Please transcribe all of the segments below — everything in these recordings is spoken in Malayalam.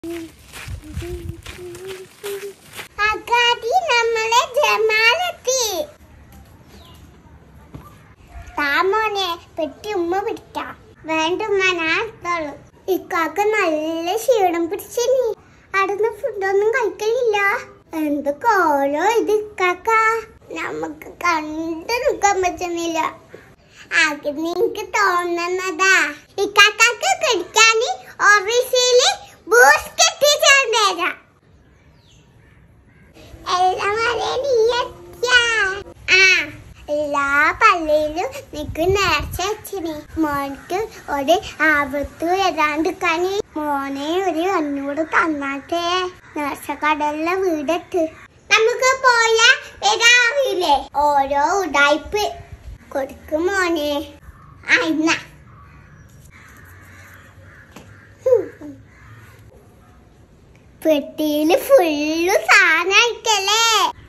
അഗാടി നമ്മളെ ജമാലെത്തി താമോനെ പെട്ടി ഉമ്മ പിടിക്കാം വേണ്ടുമ്മ ഞാൻ എടുത്തോളൂ ഇക്കാക്ക് നല്ല ക്ഷീണം പിടിച്ചിനി അവിടുന്ന് ഫുഡൊന്നും കഴിക്കലില്ല എന്ത് കോലോ ഇത് ഇക്കാക്ക നമുക്ക് കണ്ടു നിൽക്കാൻ പറ്റുന്നില്ല അത് നിങ്ങക്ക് തോന്നുന്നതാ ഇക്കാക്കാക്ക് കഴിക്കാന് ഓഫീസില് ബൂസ്റ്റ് എത്തിച്ചേർന്നേരാ എല്ലാം വരെ നീ എത്തിയാ ആ എല്ലാ പള്ളിയിലും നിക്ക് നേർച്ച വെച്ചിനി മോൾക്ക് ഒരു ആപത്ത് വരാണ്ടിക്കാന് മോനെ ഒരു അഞ്ഞൂറ് തന്നാട്ടെ നേർച്ചക്കടലിലെ വീടെത്ത് നമുക്ക് പോയാ വരാവില്ലേ ഓരോ ഉടായ്പ് കൊടുക്കും മോനെ ആ ഇന്ന പെട്ടിയില് ഫുള്ള് സാധനമായിട്ടല്ലേ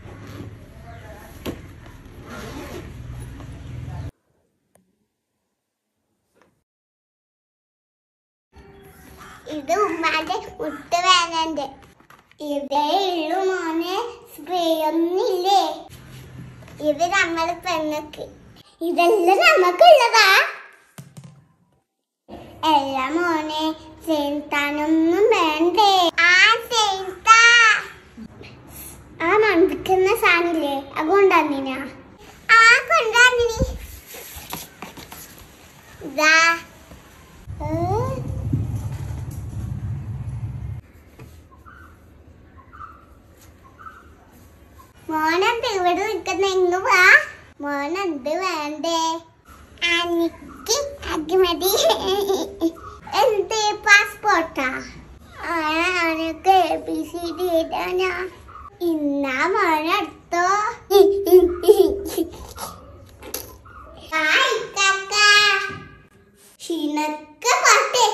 ഇത് ഉമ്മാന്റെ മുട്ട് വേനന്റെ ഇതേ ഉള്ളു മോനെ സ്പ്രേ ഒന്നില്ലേ ഇത് നമ്മള് പെണ്ണക്ക് ഇതെല്ലാം നമുക്കുള്ളതാ എല്ലാം മോനെ ചേർത്താനൊന്നും വേണ്ടേ ആ ചേർത്താ ആ മണപ്പിക്കുന്ന സാധനമില്ലേ അത് കൊണ്ടുവന്നിനാ ആ കൊണ്ടുവന്നിനി ഇതാ ഏ? മോനെന്ത് ഇവിടെ നിൽക്കുന്ന എങ്ങ് വാ മോനെന്ത് വേണ്ടേ എനിക്ക് അത് മതി എന്ത് പാസ്പോർട്ടാ ആ എനിക്ക് എ ബി സി ഡി എഴുതാനാ ഇന്നാ മോനെടുത്തോ ഹായ് കാക്ക ക്ഷീണക്ക പാട്ട്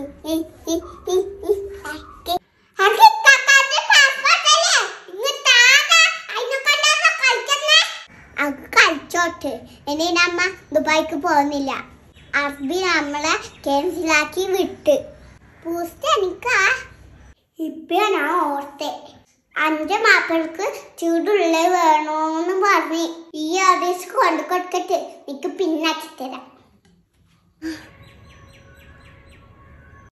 അത് കാക്കാന്റെ പാസ്പോർട്ടല്ലേ ഇങ്ങ് താനാ അതിനെ കൊണ്ടാണോ കളിക്കുന്നേ അത് കളിച്ചോട്ടെ ഇനി നമ്മ ദുബായിക്ക് പോകുന്നില്ല അറബി നമ്മളെ ക്യാൻസലാക്കി വിട്ട് പൂസ്റ്റ് എനിക്കാ ഇപ്പൊ ഞാൻ ഓർത്തെ അന്റെ മക്കൾക്ക് ചൂടുള്ള വേണോന്ന് പറഞ്ഞ് ഈ ആദേശം കൊണ്ടു കൊടുക്കട്ടെ എനിക്ക് പിന്നാക്കി തരാം